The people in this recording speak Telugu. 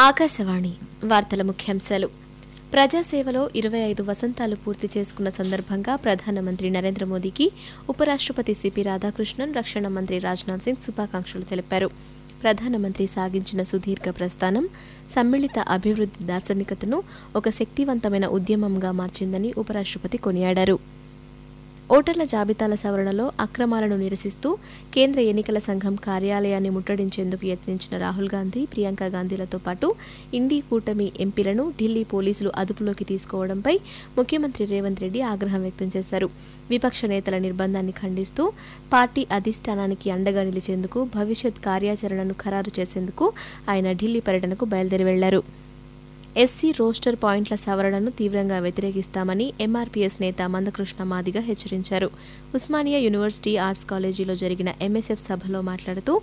ఆకాశవాణి వార్తల ముఖ్యాంశాలు ప్రజాసేవలో ఇరవై ఐదు వసంతాలు పూర్తి చేసుకున్న సందర్భంగా ప్రధానమంత్రి నరేంద్ర మోదీకి ఉపరాష్ట్రపతి సిపి రాధాకృష్ణన్ రక్షణ మంత్రి రాజ్నాథ్ సింగ్ శుభాకాంక్షలు తెలిపారు ప్రధానమంత్రి సాగించిన సుదీర్ఘ ప్రస్థానం సమ్మిళిత అభివృద్ధి దార్శనికతను ఒక శక్తివంతమైన ఉద్యమంగా మార్చిందని ఉపరాష్ట్రపతి కొనియాడారు ఓటర్ల జాబితాల సవరణలో అక్రమాలను నిరసిస్తూ కేంద్ర ఎన్నికల సంఘం కార్యాలయాన్ని ముట్టడించేందుకు యత్నించిన రాహుల్ గాంధీ ప్రియాంక గాంధీలతో పాటు ఇండీ కూటమి ఎంపీలను ఢిల్లీ పోలీసులు అదుపులోకి తీసుకోవడంపై ముఖ్యమంత్రి రేవంత్ రెడ్డి ఆగ్రహం వ్యక్తం చేశారు విపక్ష నేతల నిర్బంధాన్ని ఖండిస్తూ పార్టీ అధిష్టానానికి అండగా నిలిచేందుకు భవిష్యత్ కార్యాచరణను ఖరారు చేసేందుకు ఆయన ఢిల్లీ పర్యటనకు బయలుదేరి వెళ్లారు ఎస్సీ రోస్టర్ పాయింట్ల సవరణను తీవ్రంగా వ్యతిరేకిస్తామని ఎంఆర్పీఎస్ నేత మందకృష్ణ మాదిగ హెచ్చరించారు ఉస్మానియా యూనివర్సిటీ ఆర్ట్స్ కాలేజీలో జరిగిన ఎంఎస్ఎఫ్ సభలో మాట్లాడుతూ